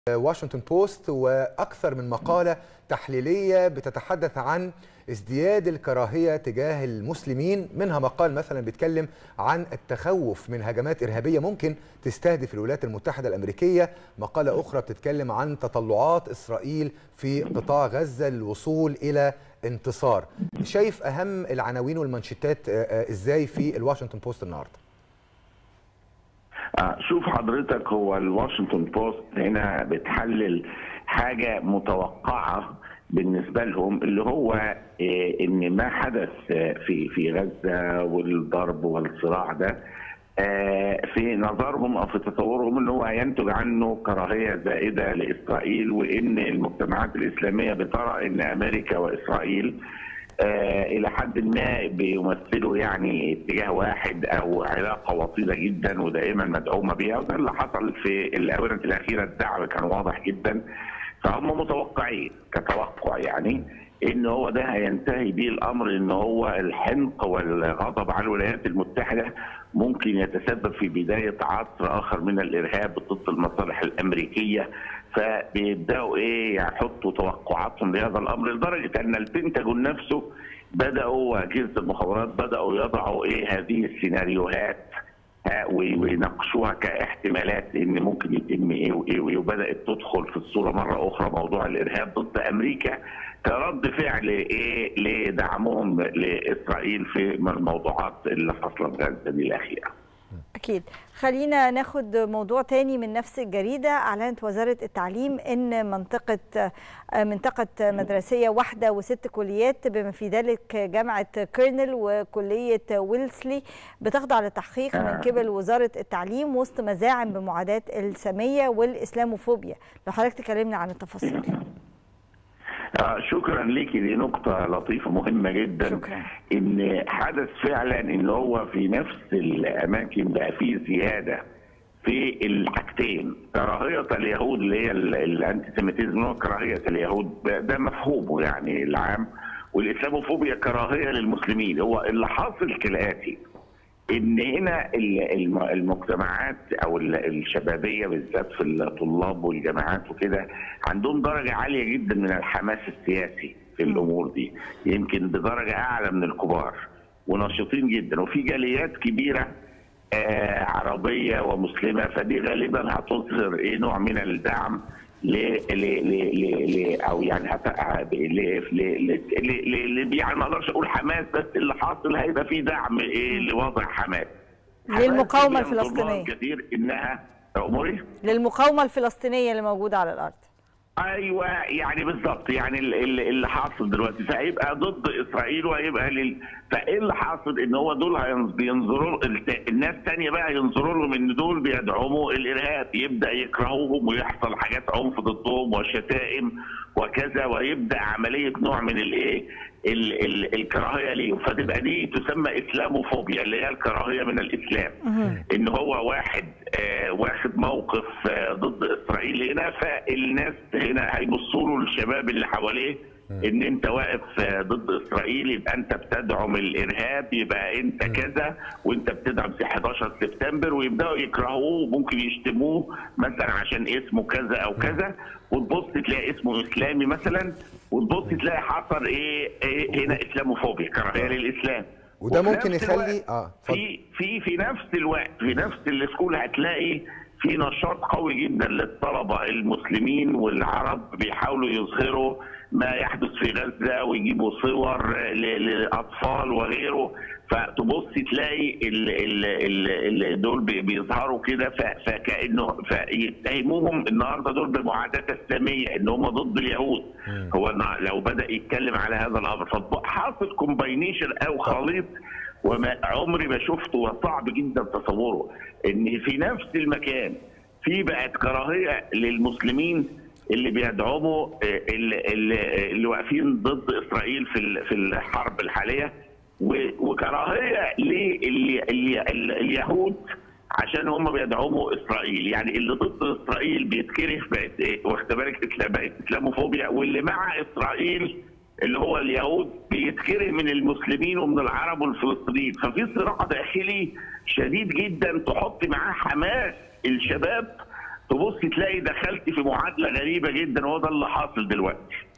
واشنطن بوست واكثر من مقاله تحليليه بتتحدث عن ازدياد الكراهيه تجاه المسلمين منها مقال مثلا بيتكلم عن التخوف من هجمات ارهابيه ممكن تستهدف الولايات المتحده الامريكيه مقاله اخرى بتتكلم عن تطلعات اسرائيل في قطاع غزه للوصول الى انتصار شايف اهم العناوين والمانشيتات ازاي في الواشنطن بوست النهارده شوف حضرتك هو الواشنطن بوست هنا بتحلل حاجه متوقعه بالنسبه لهم اللي هو ان ما حدث في في غزه والضرب والصراع ده في نظرهم او في تصورهم ان هو هينتج عنه كراهيه زائده لاسرائيل وان المجتمعات الاسلاميه بترى ان امريكا واسرائيل آه الى حد ما بيمثلوا يعني اتجاه واحد او علاقه وطيده جدا ودائما مدعومه بها وده اللي حصل في الاونه الاخيره الدعم كان واضح جدا فهم متوقعين كتوقع يعني ان هو ده هينتهي به الامر ان هو الحنق والغضب على الولايات المتحده ممكن يتسبب في بدايه عصر اخر من الارهاب ضد المصالح الامريكيه فبيبداوا ايه يحطوا توقعاتهم لهذا الامر لدرجه ان البنتاجون نفسه بداوا واجهزه المخابرات بداوا يضعوا ايه هذه السيناريوهات ويناقشوها كاحتمالات ان ممكن يتم ايه وايه وايه وبدات تدخل في الصوره مره اخرى موضوع الارهاب ضد امريكا كرد فعل ايه لدعمهم لاسرائيل في الموضوعات اللي حصلت في غزه دي الاخيره. أكيد خلينا ناخد موضوع تاني من نفس الجريدة أعلنت وزارة التعليم أن منطقة منطقة مدرسية واحدة وست كليات بما في ذلك جامعة كيرنل وكلية ويلسلي بتخضع للتحقيق من قبل وزارة التعليم وسط مزاعم بمعاداة السامية والإسلاموفوبيا لو حضرتك تكلمنا عن التفاصيل آه شكرا ليكي دي نقطة لطيفة مهمة جدا شكرا. ان حدث فعلا ان هو في نفس الاماكن بقى فيه زيادة في الحاجتين كراهية اليهود اللي هي الانتي سيميتيزم وكراهية اليهود ده مفهومه يعني العام والاسلاموفوبيا كراهية للمسلمين هو اللي حاصل كالاتي ان هنا المجتمعات او الشبابيه بالذات في الطلاب والجامعات وكده عندهم درجه عاليه جدا من الحماس السياسي في الامور دي يمكن بدرجه اعلى من الكبار ونشيطين جدا وفي جاليات كبيره آه عربيه ومسلمه فدي غالبا هتظهر ايه نوع من الدعم ل ل ل ل او يعني هت... ل ل ل يعني ما اقدرش اقول حماس بس اللي حاصل هيبقى في دعم ايه لوضع حماس للمقاومه الفلسطينيه كتير انها اموري للمقاومه الفلسطينيه اللي موجوده على الارض ايوه يعني بالظبط يعني اللي حاصل دلوقتي فهيبقى ضد اسرائيل وهيبقى لل... فايه اللي حاصل ان هو دول بينظروا الناس تانية بقى ينظروا لهم ان دول بيدعموا الارهاب يبدا يكرهوهم ويحصل حاجات عنف ضدهم وشتائم وكذا ويبدا عمليه نوع من الايه ال ال الكراهيه ليهم فتبقى دي تسمى اسلاموفوبيا اللي هي الكراهيه من الاسلام ان هو واحد آه واخد موقف آه ضد اسرائيل هنا فالناس هنا هيبصوا له الشباب اللي حواليه ان انت واقف ضد اسرائيل يبقى انت بتدعم الارهاب يبقى انت كذا وانت بتدعم 11 سبتمبر ويبداوا يكرهوه وممكن يشتموه مثلا عشان اسمه كذا او كذا وتبص تلاقي اسمه اسلامي مثلا وتبص تلاقي حصل ايه, إيه هنا اسلاموفوبيا كراهيه للاسلام وده ممكن يخلي اه في في في نفس الوقت في نفس السكول هتلاقي في نشاط قوي جدا للطلبه المسلمين والعرب بيحاولوا يظهروا ما يحدث في غزه ويجيبوا صور للاطفال وغيره فتبص تلاقي ال ال ال دول بيظهروا كده فكانه فيتهموهم النهارده دول بمعاداه الساميه ان هم ضد اليهود هو لو بدا يتكلم على هذا الامر فحاصل كومباينيشن او خليط وما عمري ما شفته وصعب جدا تصوره ان في نفس المكان في بقت كراهيه للمسلمين اللي بيدعموا اللي, اللي واقفين ضد اسرائيل في في الحرب الحاليه وكراهيه لليهود عشان هم بيدعموا اسرائيل يعني اللي ضد اسرائيل بيتكره بقت واخد بالك بقت اسلاموفوبيا واللي مع اسرائيل اللي هو اليهود بيتكره من المسلمين ومن العرب والفلسطينيين ففي صراع داخلي شديد جدا تحط معاه حماس الشباب تبص تلاقي دخلت في معادله غريبه جدا وهو ده اللي حاصل دلوقتي